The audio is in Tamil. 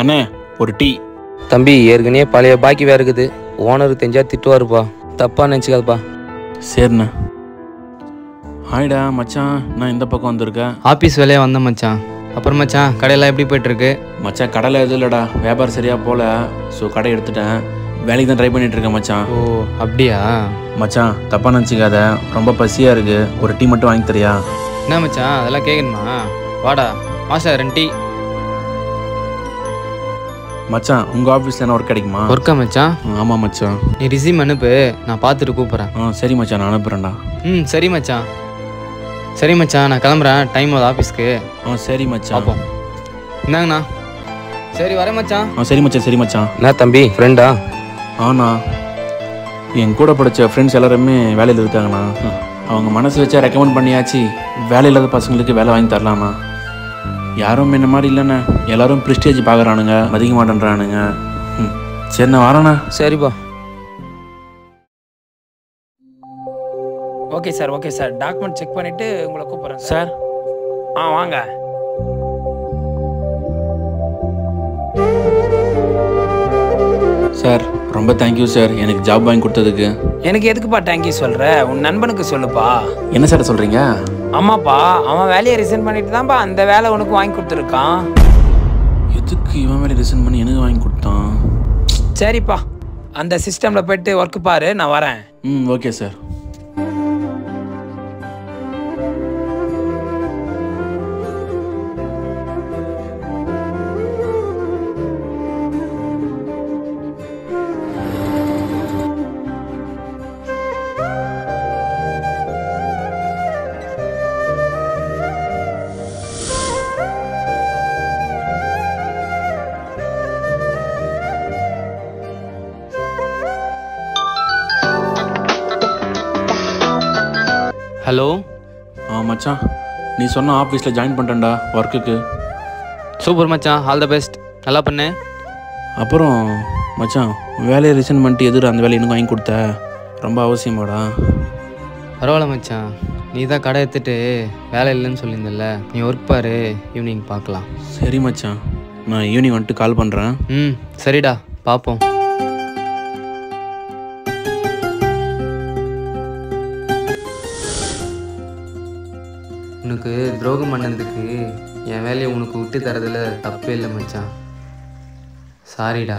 அண்ணே ஒரு டீ தம்பி ஏற்கனவே பழைய பாக்கி வேற இருக்குது ஓனர் தெரிஞ்சா திட்டுவாருப்பா தப்பா நினச்சிக்காதப்பா சரிண்ணே ஹாய்டா மச்சான் நான் இந்த பக்கம் வந்திருக்கேன் ஆஃபீஸ் வேலையா வந்தேன் மச்சான் அப்புறம் மச்சான் கடையெல்லாம் எப்படி போயிட்டுருக்கு மச்சான் கடையில் எதுவும் இல்லைடா வியாபாரம் சரியாக போகல ஸோ கடை எடுத்துட்டேன் வேலைக்கு தான் ட்ரை பண்ணிட்டு இருக்கேன் மச்சான் ஓ அப்படியா மச்சான் தப்பாக நினச்சிக்காத ரொம்ப பசியாக இருக்கு ஒரு டீ மட்டும் வாங்கி தரியா என்ன மச்சான் அதெல்லாம் கேட்கணுமா வாடா மாஸ்டர் ரெண்டு டீ மச்சான் உங்கள் ஆஃபீஸில் என்ன ஒர்க் கிடைக்குமா ஒர்க்கா மச்சான் ஆமாம் மச்சான் நீ ரிசீம் அனுப்பு நான் பார்த்துட்டு கூப்பிட்றேன் ஆ சரி மச்சான் நான் அனுப்புகிறேன்டா ம் சரி மச்சான் சரி மச்சான் நான் கிளம்புறேன் டைம் ஆகுது ஆஃபீஸ்க்கு ஆ சரி மச்சான் பார்ப்போம் இந்தாங்கண்ணா சரி வரேன் மச்சான் ஆ சரி மச்சான் சரி மச்சான் என்ன தம்பி ஃப்ரெண்டா ஆண்ணா என் கூட படித்த ஃப்ரெண்ட்ஸ் எல்லாருமே வேலையில் இருக்காங்கண்ணா அவங்க மனசு வச்சா ரெக்கமெண்ட் பண்ணியாச்சு வேலை இல்லாத பசங்களுக்கு வேலை வாங்கி தரலாண்ணா யாரும் என்ன மாதிரி இல்லைண்ணே எல்லாரும் ப்ரிஸ்டேஜ் பார்க்குறானுங்க மதிக்க மாட்டேன்றானுங்க ம் சரி நான் வரேண்ணா சரிப்பா okay sir okay sir document check பண்ணிட்டு உங்களை கூப்பிட்றேன் சார் ஆ வாங்க சார் ரொம்ப தேங்க்யூ சார் எனக்கு ஜாப் வாங்கி கொடுத்ததுக்கு எனக்கு எதுக்குப்பா தேங்க்யூ சொல்ற உன் நண்பனுக்கு சொல்லுப்பா என்ன சார் சொல்கிறீங்க ஆமாப்பா அவன் வேலையை ரிசைன் பண்ணிட்டு தான்ப்பா அந்த வேலை உனக்கு வாங்கி கொடுத்துருக்கான் எதுக்கு இவன் வேலை ரிசைன் பண்ணி எனக்கு வாங்கி கொடுத்தான் சரிப்பா அந்த சிஸ்டமில் போயிட்டு ஒர்க்கு பாரு நான் வரேன் ம் ஓகே சார் ஹலோ ஆ மச்சான் நீ சொன்ன ஆஃபீஸில் ஜாயின் பண்ணிட்டேன்டா ஒர்க்குக்கு சூப்பர் மச்சான் ஆல் த பெஸ்ட் நல்லா பண்ணு அப்புறம் மச்சான் வேலையை ரிசைன் பண்ணிட்டு எதிர அந்த வேலையை எனக்கு வாங்கி கொடுத்த ரொம்ப அவசியமாடா பரவாயில்ல மச்சான் நீ தான் கடை எடுத்துட்டு வேலை இல்லைன்னு சொல்லியிருந்தல்ல நீ ஒர்க் பாரு ஈவினிங் பார்க்கலாம் சரி மச்சான் நான் ஈவினிங் வந்துட்டு கால் பண்ணுறேன் ம் சரிடா பார்ப்போம் உனக்கு துரோகம் பண்ணதுக்கு என் வேலையை உனக்கு விட்டு தரதுல தப்பே இல்லை மச்சான் சாரிடா